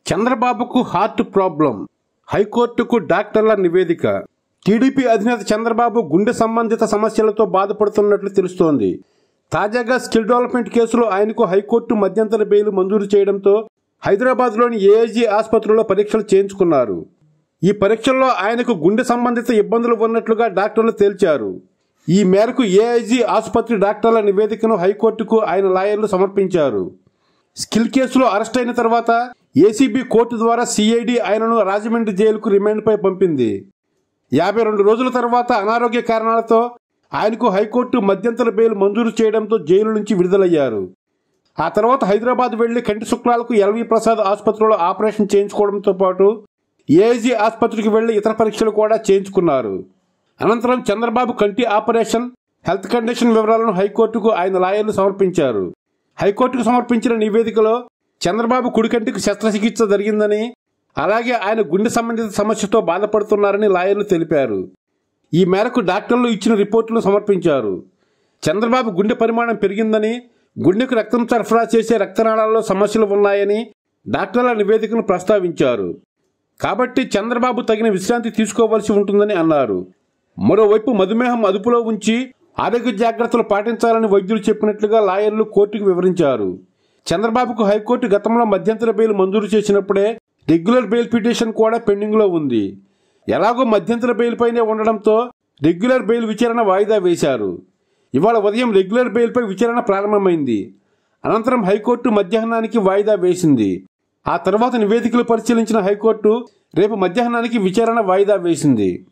చంద్రబాబుకు heart problem హైకోర్టుకు డాక్టర్ల నివేదిక టీడీపీ అధినేత చంద్రబాబు గుండె సంబంధిత సమస్యలతో బాధపడుతున్నట్లు తెలుస్తోంది తాజాగా స్కిల్ డెవలప్మెంట్ కేసులో ఆయనకు హైకోర్టు మధ్యంతర బెయిల్ మంజూరు చేయడంతో హైదరాబాద్లోని ఏఐజీ ఆసుపత్రిలో పరీక్షలు చేయించుకున్నారు ఈ పరీక్షల్లో ఆయనకు గుండె సంబంధిత ఇబ్బందులు ఉన్నట్లుగా డాక్టర్లు తేల్చారు ఈ మేరకు ఏఐజీ ఆసుపత్రి డాక్టర్ల నివేదికను హైకోర్టుకు ఆయన లాయర్లు సమర్పించారు స్కిల్ కేసులో అరెస్ట్ అయిన తర్వాత ఏసీబీ కోర్టు ద్వారా సిఐడి ఆయనను రాజమండ్రి జైలుకు రిమాండ్పై పంపింది యాభై రెండు రోజుల తర్వాత అనారోగ్య కారణాలతో ఆయనకు హైకోర్టు మధ్యంతర బెయిల్ మంజూరు చేయడంతో జైలు నుంచి విడుదలయ్యారు ఆ తర్వాత హైదరాబాద్ వెళ్లి కంటి శుక్లాలకు ఎల్వి ప్రసాద్ ఆసుపత్రిలో ఆపరేషన్ చేయించుకోవడంతో పాటు ఏఐజీ ఆసుపత్రికి వెళ్లి ఇతర పరీక్షలు కూడా చేయించుకున్నారు అనంతరం చంద్రబాబు కంటి ఆపరేషన్ హెల్త్ కండిషన్ వివరాలను హైకోర్టుకు ఆయన లాయర్లు సమర్పించారు హైకోర్టుకు సమర్పించిన నివేదికలో చంద్రబాబు కుడికంటికి శస్త్రచికిత్స జరిగిందని అలాగే ఆయన గుండె సంబంధిత సమస్యతో బాధపడుతున్నారని లాయర్లు తెలిపారు ఈ మేరకు డాక్టర్లు ఇచ్చిన రిపోర్టులు సమర్పించారు చంద్రబాబు గుండె పరిమాణం పెరిగిందని గుండెకు రక్తం సరఫరా చేసే రక్తనాళాల్లో సమస్యలు ఉన్నాయని డాక్టర్ల నివేదికను ప్రస్తావించారు కాబట్టి చంద్రబాబు తగిన విశ్రాంతి తీసుకోవాల్సి ఉంటుందని అన్నారు మరోవైపు మధుమేహం అదుపులో ఉంచి ఆరోగ్య జాగ్రత్తలు పాటించాలని వైద్యులు చెప్పినట్లుగా లాయర్లు కోర్టుకు వివరించారు చంద్రబాబుకు హైకోర్టు గతంలో మధ్యంతర బెయిల్ మంజూరు చేసినప్పుడే రెగ్యులర్ బెయిల్ పిటిషన్ కూడా పెండింగ్లో ఉంది ఎలాగో మధ్యంతర బెయిల్ పైనే ఉండడంతో రెగ్యులర్ బెయిల్ విచారణ వాయిదా వేశారు ఇవాళ ఉదయం రెగ్యులర్ బెయిల్పై విచారణ ప్రారంభమైంది అనంతరం హైకోర్టు మధ్యాహ్నానికి వాయిదా వేసింది ఆ తర్వాత నివేదికలు పరిశీలించిన హైకోర్టు రేపు మధ్యాహ్నానికి విచారణ వాయిదా వేసింది